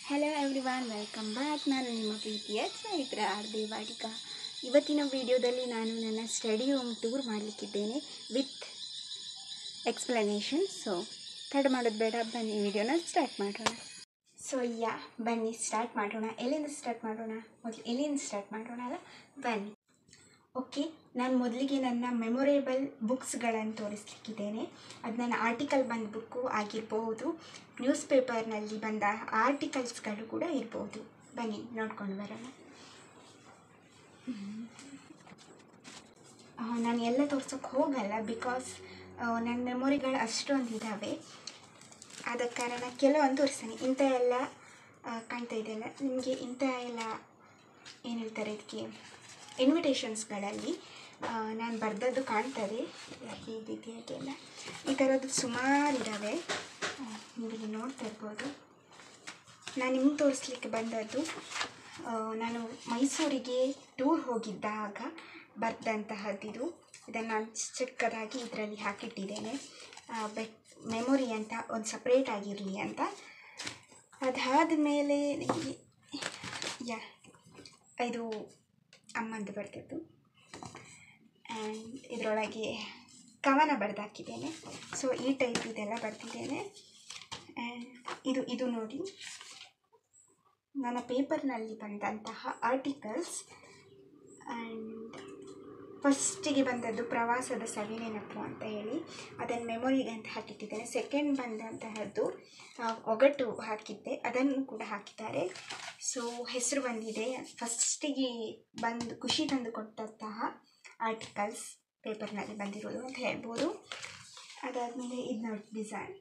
hello everyone welcome back ನಾನು ನಿಮ್ಮ ಪ್ರೀತಿಯ ಸ್ನೇಹಿತರ ಆರ್ ದೇವಾಡಿಕ ಇವತ್ತಿನ ವಿಡಿಯೋದಲ್ಲಿ ನಾನು ನನ್ನ ಸ್ಟಡಿ ಹೋಮ್ ಟೂರ್ ಮಾಡಲಿಕ್ಕಿದ್ದೇನೆ ವಿತ್ ಎಕ್ಸ್ಪ್ಲನೇಷನ್ ಸೊ ತಡ ಮಾಡೋದು ಬೇಡ ಬನ್ನಿ ವಿಡಿಯೋನ ಸ್ಟಾರ್ಟ್ ಮಾಡೋಣ ಸೊ ಯಾ ಬನ್ನಿ ಸ್ಟಾರ್ಟ್ ಮಾಡೋಣ ಎಲ್ಲಿಂದ ಸ್ಟಾರ್ಟ್ ಮಾಡೋಣ ಮೊದಲು ಎಲ್ಲಿಂದ ಸ್ಟಾರ್ಟ್ ಮಾಡೋಣ ಅಲ್ಲ ಬನ್ನಿ ಓಕೆ ನಾನು ಮೊದಲಿಗೆ ನನ್ನ ಮೆಮೊರೇಬಲ್ ಬುಕ್ಸ್ಗಳನ್ನು ತೋರಿಸ್ಲಿಕ್ಕಿದ್ದೇನೆ ಅದು ನನ್ನ ಆರ್ಟಿಕಲ್ ಬಂದ ಬುಕ್ಕು ಆಗಿರ್ಬೋದು ನ್ಯೂಸ್ ಪೇಪರ್ನಲ್ಲಿ ಬಂದ ಆರ್ಟಿಕಲ್ಸ್ಗಳು ಕೂಡ ಇರ್ಬೋದು ಬನ್ನಿ ನೋಡ್ಕೊಂಡು ಬರೋಣ ಆ, ನಾನು ಎಲ್ಲ ತೋರ್ಸೋಕ್ಕೆ ಹೋಗಲ್ಲ ಬಿಕಾಸ್ ನನ್ನ ಮೆಮೊರಿಗಳು ಅಷ್ಟೊಂದು ಇದ್ದಾವೆ ಆದ ಕಾರಣ ಕೆಲವೊಂದು ತೋರಿಸ್ತೀನಿ ಇಂಥ ಎಲ್ಲ ಆ, ಕಾಣ್ತಾ ಇದೆಯಲ್ಲ ನಿಮಗೆ ಇಂಥ ಎಲ್ಲ ಏನು ಹೇಳ್ತಾರೆ ಇದಕ್ಕೆ ಇನ್ವಿಟೇಷನ್ಸ್ಗಳಲ್ಲಿ ನಾನು ಬರೆದದ್ದು ಕಾಣ್ತದೆ ಈ ರೀತಿಯಾಗೆಲ್ಲ ಈ ಥರದ್ದು ಸುಮಾರು ಇದ್ದಾವೆ ಆ, ನೀವಿಲ್ಲಿ ನೋಡ್ತಾ ಇರ್ಬೋದು ನಾನು ನಿಮ್ಗೆ ತೋರಿಸ್ಲಿಕ್ಕೆ ಬಂದದ್ದು ಆ, ನಾನು ಮೈಸೂರಿಗೆ ಟೂರ್ ಹೋಗಿದ್ದಾಗ ಬರೆದಂತಹದ್ದಿದು ಇದನ್ನು ನಾನು ಚಿಕ್ಕದಾಗಿ ಇದರಲ್ಲಿ ಹಾಕಿಟ್ಟಿದ್ದೇನೆ ಬಟ್ ಮೆಮೊರಿ ಅಂತ ಒಂದು ಸಪ್ರೇಟ್ ಆಗಿರಲಿ ಅಂತ ಅದಾದ ಮೇಲೆ ನಿಮಗೆ ಯಾ ಇದು ಅಮ್ಮಂದು ಬರೆದದ್ದು ಆ್ಯಂಡ್ ಇದರೊಳಗೆ ಕವನ ಬರೆದಾಕಿದ್ದೇನೆ ಸೊ ಈ ಟೈಪ್ ಇದೆಲ್ಲ ಬರೆದಿದ್ದೇನೆ ಆ್ಯಂಡ್ ಇದು ಇದು ನೋಡಿ ನನ್ನ ಪೇಪರ್ನಲ್ಲಿ ಬಂದಂತಹ ಆರ್ಟಿಕಲ್ಸ್ ಆ್ಯಂಡ್ ಫಸ್ಟಿಗೆ ಬಂದದ್ದು ಪ್ರವಾಸದ ಸವಿ ನೆನಪು ಅಂತ ಹೇಳಿ ಅದನ್ನು ಮೆಮೊರಿಗೆ ಅಂತ ಹಾಕಿಟ್ಟಿದ್ದೇನೆ ಸೆಕೆಂಡ್ ಬಂದಂತಹದ್ದು ಆ, ಒಗಟು ಹಾಕಿದ್ದೆ ಅದನ್ನು ಕೂಡ ಹಾಕಿದ್ದಾರೆ ಸೊ ಹೆಸರು ಬಂದಿದೆ ಫಸ್ಟಿಗೆ ಬಂದು ಖುಷಿ ತಂದು ಕೊಟ್ಟಂತಹ ಆರ್ಟಿಕಲ್ಸ್ ಪೇಪರ್ನಲ್ಲಿ ಬಂದಿರೋದು ಅಂತ ಹೇಳ್ಬೋದು ಅದಾದಮೇಲೆ ಇದು ನೋಡಿ ಡಿಸೈನ್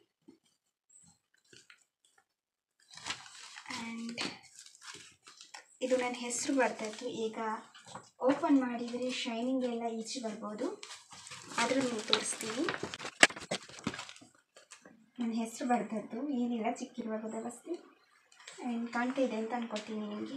ಆ್ಯಂಡ್ ಇದು ನನ್ನ ಹೆಸರು ಬರ್ತದ್ದು ಈಗ ಓಪನ್ ಮಾಡಿದರೆ ಶೈನಿಂಗ್ ಎಲ್ಲ ಈಚೆ ಬರ್ಬೋದು ಆದರೂ ನೀವು ತೋರಿಸ್ತೀನಿ ನನ್ನ ಹೆಸರು ಬರ್ತದ್ದು ಏನಿಲ್ಲ ಚಿಕ್ಕಿರುವಾಗ ವ್ಯವಸ್ಥೆ ಆ್ಯಂಡ್ ಕಾಣ್ತಾ ಇದೆ ಅಂತ ಅನ್ಕೋತೀನಿ ನಿಮಗೆ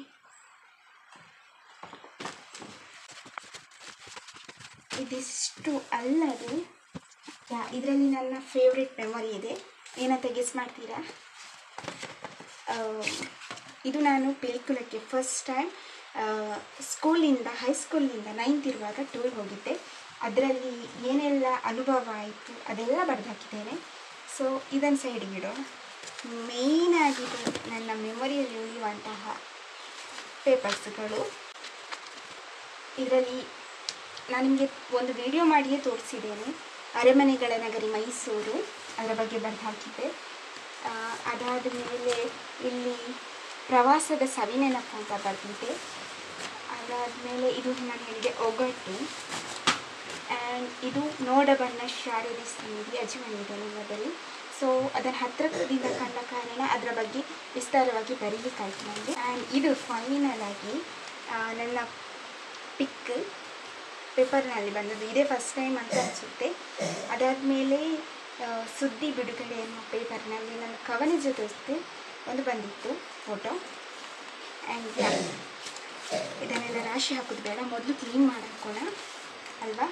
ಇದಿಷ್ಟು ಅಲ್ಲದೆ ಇದರಲ್ಲಿ ನನ್ನ ಫೇವ್ರೆಟ್ ಮೆಮೊರಿ ಇದೆ ಏನಂತ ಗೆಸ್ ಮಾಡ್ತೀರಾ ಆ, ಇದು ನಾನು ಪಿಲಿಕುಲಕ್ಕೆ ಫಸ್ಟ್ ಟೈಮ್ ಸ್ಕೂಲಿಂದ ಹೈಸ್ಕೂಲಿಂದ ನೈನ್ತ್ ಇರುವಾಗ ಟೂರ್ ಹೋಗಿದ್ದೆ ಅದರಲ್ಲಿ ಏನೆಲ್ಲ ಅನುಭವ ಆಯಿತು ಅದೆಲ್ಲ ಬರೆದು ಹಾಕಿದ್ದೇನೆ ಸೊ ಇದನ್ನು ಸೈಡಿಗೆ ಇಡೋಣ ಮೇಯ್ನಾಗಿ ನನ್ನ ಮೆಮೊರಿಯಲ್ಲಿ ಉಳಿಯುವಂತಹ ಪೇಪರ್ಸ್ಗಳು ಇದರಲ್ಲಿ ನಾನು ನಿಮಗೆ ಒಂದು ವಿಡಿಯೋ ಮಾಡಿಯೇ ತೋರಿಸಿದ್ದೇನೆ ಅರಮನೆಗಳ ನಗರಿ ಮೈಸೂರು ಅದರ ಬಗ್ಗೆ ಬರೆದು ಹಾಕಿದ್ದೆ ಆ, ಅದಾದ ಮೇಲೆ ಇಲ್ಲಿ ಪ್ರವಾಸದ ಸವಿನೆನಪು ಅಂತ ಬರೆದಿದ್ದೆ ಅದಾದಮೇಲೆ ಇದು ನಾನು ಹೇಳಿದೆ ಒಗಟು ಆ್ಯಂಡ್ ಇದು ನೋಡಬಣ್ಣ ಶಾರದಿ ಸನ್ನಿಧಿ ಅಜೀವನಿದೆ ನಿಮ್ಮದಲ್ಲಿ ಸೊ ಅದನ್ನು ಹತ್ತಿರದಿಂದ ಕಂಡ ಕಾರಣ ಅದರ ಬಗ್ಗೆ ವಿಸ್ತಾರವಾಗಿ ಬರೀಲಿಕ್ಕಾಯ್ತು ನನಗೆ ಆ್ಯಂಡ್ ಇದು ಫೈನಲ್ ಆಗಿ ಆ, ನನ್ನ ಪಿಕ್ ಪೇಪರ್ನಲ್ಲಿ ಬಂದದ್ದು ಇದೇ ಫಸ್ಟ್ ಟೈಮ್ ಅಂತ ಅನಿಸುತ್ತೆ ಅದಾದಮೇಲೆ ಸುದ್ದಿ ಬಿಡುಗಡೆ ಅನ್ನೋ ಪೇಪರ್ನಲ್ಲಿ ನನ್ನ ಕವನ ಜೊತೆ ಒಂದು ಬಂದಿತ್ತು ಫೋಟೋ ಆ್ಯಂಡ್ ಇದನ್ನೆಲ್ಲ ರಾಶಿ ಹಾಕೋದು ಬೇಡ ಮೊದಲು ಕ್ಲೀನ್ ಮಾಡಾಕೋಣ ಅಲ್ವಾ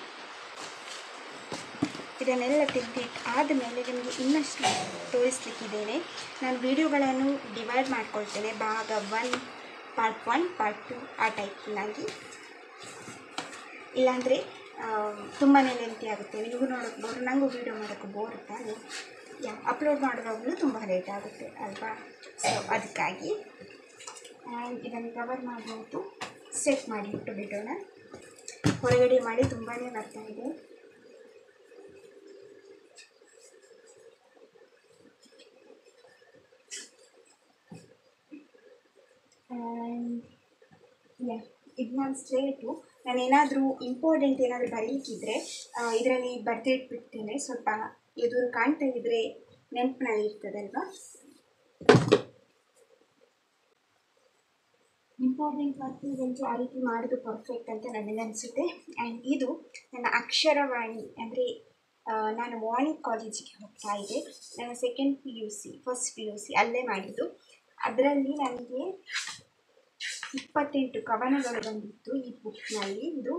ಇದನ್ನೆಲ್ಲ ತೆಗೆದಿಟ್ಟು ಆದಮೇಲೆ ನಿಮಗೆ ಇನ್ನಷ್ಟು ತೋರಿಸ್ಲಿಕ್ಕಿದ್ದೇನೆ ನಾನು ವಿಡಿಯೋಗಳನ್ನು ಡಿವೈಡ್ ಮಾಡ್ಕೊಳ್ತೇನೆ ಭಾಗ one part one part two ಆ ಟೈಪ್ನಾಗಿ ಇಲ್ಲಾಂದರೆ ತುಂಬಾ ಲೆಂತಿ ಆಗುತ್ತೆ ನೀವು ನೋಡೋಕ್ಕೆ ಬೋರ್ ನನಗೂ ವೀಡಿಯೋ ಮಾಡೋಕ್ಕೆ ಬೋರ್ ತಾನೆ ಯಾ ಅಪ್ಲೋಡ್ ಮಾಡುವಾಗಲೂ ತುಂಬ ಲೇಟ್ ಆಗುತ್ತೆ ಅಲ್ವಾ ಸೊ ಅದಕ್ಕಾಗಿ ಆ್ಯಂಡ್ ಇದನ್ನು ಕವರ್ ಮಾಡ್ಬೋದು ಸೆಟ್ ಮಾಡಿ ಇಟ್ಟು ಬಿಡೋಣ ಹೊರಗಡೆ ಮಾಡಿ ತುಂಬಾ ಬರ್ತಾ ಇದೆ ಆ್ಯಂಡ್ ಯಾ ಇದು ನಾನು ಸ್ಟ್ರೇಟು ನಾನೇನಾದರೂ ಇಂಪಾರ್ಟೆಂಟ್ ಏನಾದರೂ ಬರೀಲಿಕ್ಕಿದ್ರೆ ಇದರಲ್ಲಿ ಬರೆದಿಟ್ಬಿಡ್ತೇನೆ ಸ್ವಲ್ಪ ಎದುರು ಕಾಣ್ತಾ ಇದ್ದರೆ ನೆನಪಿನಲ್ಲಿ ಇರ್ತದಲ್ವಾ ಇಂಪಾರ್ಟೆಂಟ್ ವರ್ಕ್ಗಂತೂ ಆ ರೀತಿ ಮಾಡೋದು ಪರ್ಫೆಕ್ಟ್ ಅಂತ ನನಗನ್ಸುತ್ತೆ ಆ್ಯಂಡ್ ಇದು ನನ್ನ ಅಕ್ಷರವಾಣಿ ಅಂದರೆ ನಾನು ವಾಣಿ ಕಾಲೇಜಿಗೆ ಹೋಗ್ತಾ ಇದ್ದೆ ನನ್ನ second P U C first P U C ಅಲ್ಲೇ ಮಾಡಿದ್ದು ಅದರಲ್ಲಿ ನನಗೆ ಇಪ್ಪತ್ತೆಂಟು ಕವನಗಳು ಬಂದಿತ್ತು ಈ ಬುಕ್ನಲ್ಲಿ ಇದು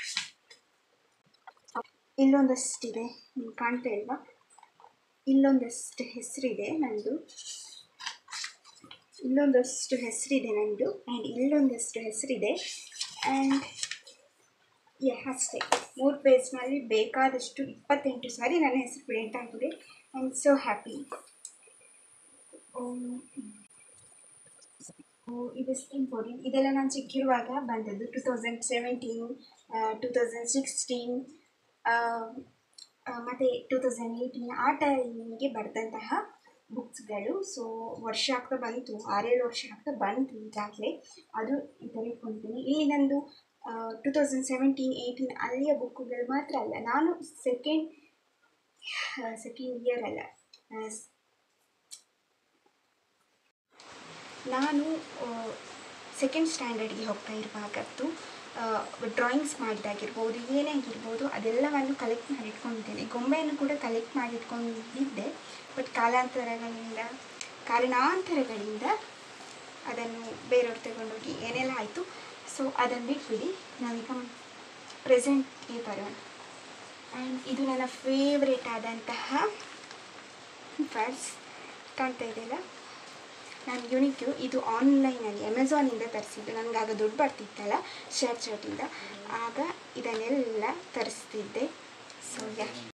ಇಲ್ಲೊಂದಷ್ಟಿದೆ ನಿಮ್ಗೆ ಕಾಣ್ತಾ ಇಲ್ವಾ ಇಲ್ಲೊಂದಷ್ಟು ಹೆಸರಿದೆ ನಂದು ಇಲ್ಲೊಂದಷ್ಟು ಹೆಸರಿದೆ ನನ್ನದು ಆ್ಯಂಡ್ ಇಲ್ಲೊಂದಷ್ಟು ಹೆಸರಿದೆ ಆ್ಯಂಡ್ ಯಾ ಅಷ್ಟೇ ಮೂರು ಪೇಜ್ನಲ್ಲಿ ಬೇಕಾದಷ್ಟು ಇಪ್ಪತ್ತೆಂಟು ಸಾರಿ ನನ್ನ ಹೆಸರು ಪ್ರಿಂಟ್ ಆಗಿದೆ ಐ ಆಮ್ ಸೋ ಹ್ಯಾಪಿ ಇದು ಇಂಪಾರ್ಟೆಂಟ್ ಇದೆಲ್ಲ ನಾನು ಚಿಕ್ಕಿರುವಾಗ ಬಂದದ್ದು two thousand seventeen two thousand sixteen ಮತ್ತು ಟು ತೌಸಂಡ್ ಏಯ್ಟೀನ್ ಆ ಟೈಮಿಗೆ ಬರೆದಂತಹ ಬುಕ್ಸ್ಗಳು ಸೊ ವರ್ಷ ಆಗ್ತಾ ಬಂತು ಆರೇಳು ವರ್ಷ ಆಗ್ತಾ ಬಂತು ಈಗಾಗಲೇ ಅದು ತೆಗೆದುಕೊಂಡಿದ್ದೀನಿ ಇಲ್ಲಿ ನಂದು ಟು ತೌಸಂಡ್ ಸೆವೆಂಟೀನ್ ಏಯ್ಟೀನ್ ಅಲ್ಲಿಯ ಬುಕ್ಕುಗಳು ಮಾತ್ರ ಅಲ್ಲ ನಾನು ಸೆಕೆಂಡ್ ಸೆಕೆಂಡ್ ಇಯರ್ ಅಲ್ಲ ಆ, ಸ್- ನಾನು ಸೆಕೆಂಡ್ ಸ್ಟ್ಯಾಂಡರ್ಡ್ಗೆ ಹೋಗ್ತಾ ಇರುವಾಗದ್ದು ಡ್ರಾಯಿಂಗ್ಸ್ ಮಾಡಿದಾಗಿರ್ಬೋದು ಏನೇ ಆಗಿರ್ಬೋದು ಅದೆಲ್ಲವನ್ನು ಕಲೆಕ್ಟ್ ಮಾಡಿ ಇಟ್ಕೊಂಡಿದ್ದೇನೆ ಗೊಂಬೆಯನ್ನು ಕೂಡ ಕಲೆಕ್ಟ್ ಮಾಡಿ ಇಟ್ಕೊಂಡಿದ್ದೆ ಬಟ್ ಕಾಲಾಂತರಗಳಿಂದ ಕಾರಣಾಂತರಗಳಿಂದ ಅದನ್ನು ಬೇರೆಯವ್ರು ತಗೊಂಡೋಗಿ ಏನೆಲ್ಲ ಆಯಿತು ಸೊ ಅದನ್ನು ಬಿಟ್ಬಿಡಿ ನಾವೀಗ ಪ್ರೆಸೆಂಟ್ಗೆ ಬರೋಣ ಆ್ಯಂಡ್ ಇದು ನನ್ನ ಫೇವ್ರೇಟ್ ಆದಂತಹ ಫರ್ಸ್ ಕಾಣ್ತಾ ಇದೆಯಲ್ಲ ನಾನು ಯುನಿಕ್ಯು ಇದು ಆನ್ಲೈನಲ್ಲಿ ಅಮೆಝಾನಿಂದ ತರಿಸಿದ್ದು ನನಗೆ ಆಗ ದುಡ್ಡು ಬರ್ತಿತ್ತಲ್ಲ ಶರ್ಟ್ ಶರ್ಟಿಂದ ಆಗ ಇದನ್ನೆಲ್ಲ ತರಿಸ್ತಿದ್ದೆ ಸೊ ಯಾ